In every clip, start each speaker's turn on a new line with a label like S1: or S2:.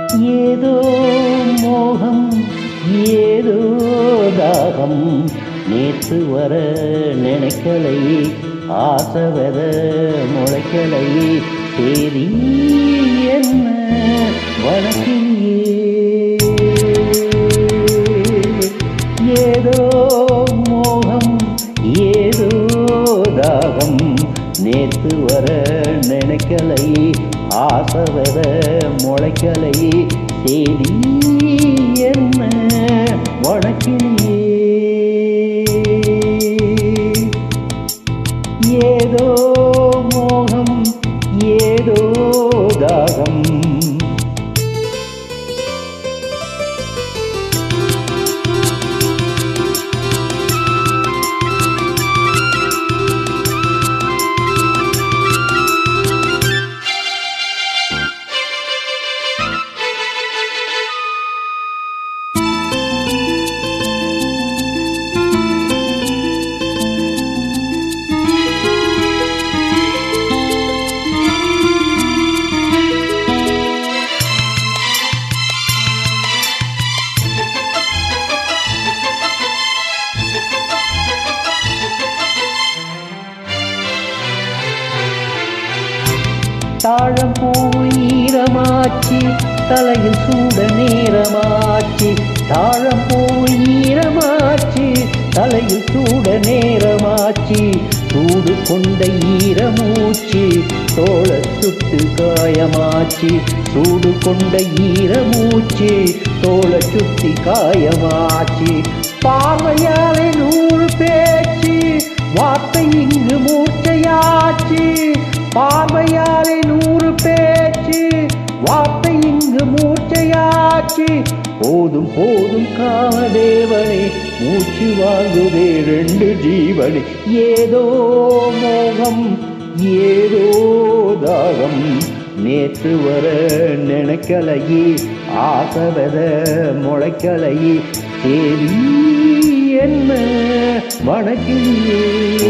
S1: ஏதோ மோகம் ஏதோ தாகம் நேற்று வர நினைக்கலை ஆசை வர முளைக்கலை தேதி என்ன வணக்கியே ஏதோ மோகம் ஏதோ தாகம் நேத்து வர நினைக்கலை ஆசை வர முளைக்கலை தேதி என்ன வணக்கினியே ஏதோ மோகம் ஏதோ தாகம் தாழம் பூ ஈரமாச்சு தலையில் சூட நேரமாச்சு தாழம் பூ ஈரமாச்சு தலையில் சூட நேரமாச்சு சூடு கொண்ட ஈரமூச்சு தோள சுட்டு காயமாச்சு சூடு கொண்ட ஈரமூச்சு தோள சுத்தி காயமாச்சு பார்வையாலே நூறு பேச்சு வார்த்தை இங்கு மூர்ச்சையாச்சு பார்வையாலே நூறு பேச்சு வார்த்தை இங்கு மூர்ச்சையாச்சு போதும் போதும் காமதேவனே மூச்சு வாங்குதே ரெண்டு ஜீவனே ஏதோ மோகம் ஏதோ தாகம் நேற்று வர நினைக்கலையே ஆசவத முளைக்கலையே தேவி என்ன வணக்கியே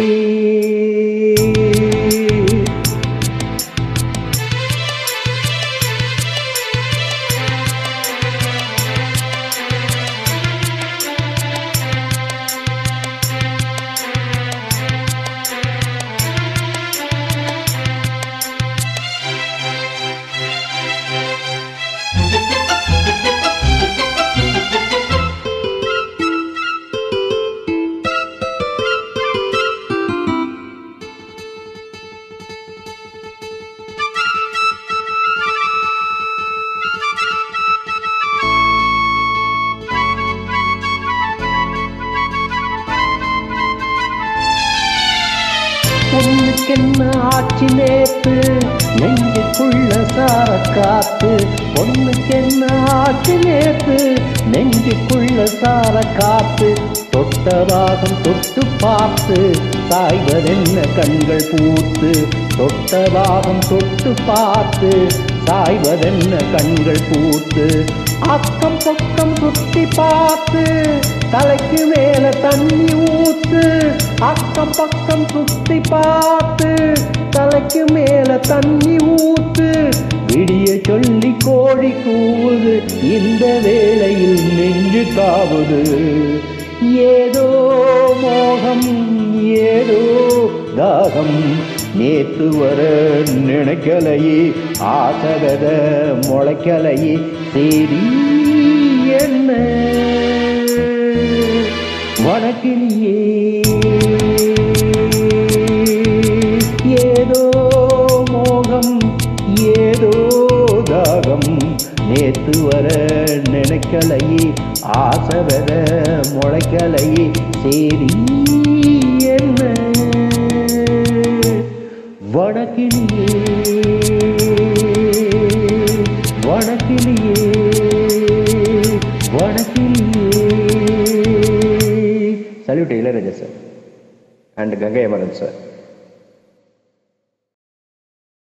S1: பொண்ணுக்கென்ன ஆட்சி நேத்து நெஞ்சுக்குள்ள சார காத்து பொண்ணுக்கென்ன ஆட்சி நேத்து நெஞ்சுக்குள்ள சார காத்து தொட்ட பாகம் தொட்டு பார்த்து சாய்வதென்ன கண்கள் பூத்து தொட்ட பாகம் தொட்டு பார்த்து சாய்வதென்ன கண்கள் பூத்து அக்கம் பக்கம் சுத்தி பார்த்து தலைக்கு மேல தண்ணி ஊத்து அக்கம் பக்கம் சுத்தி பார்த்து தலைக்கு மேல தண்ணி ஊத்து விடிய சொல்லி கோழி கூவுது இந்த வேளையில் நெஞ்சு காவுது ஏதோ மோகம் ஏதோ தாகம் நேத்து வர நினைக்கலையே ஆசகத முளைக்கலையே சரி என்ன வணக்கினியே ஏதோ மோகம் ஏதோ தாகம் நேத்து வர நினைக்கலையே ஆசை வர முளைக்கலையே சரி என்ன வணக்கினியே வணக்கினியே வணக்கினியே
S2: salute Ilaiyaraaja sir and Gangai Amaran sir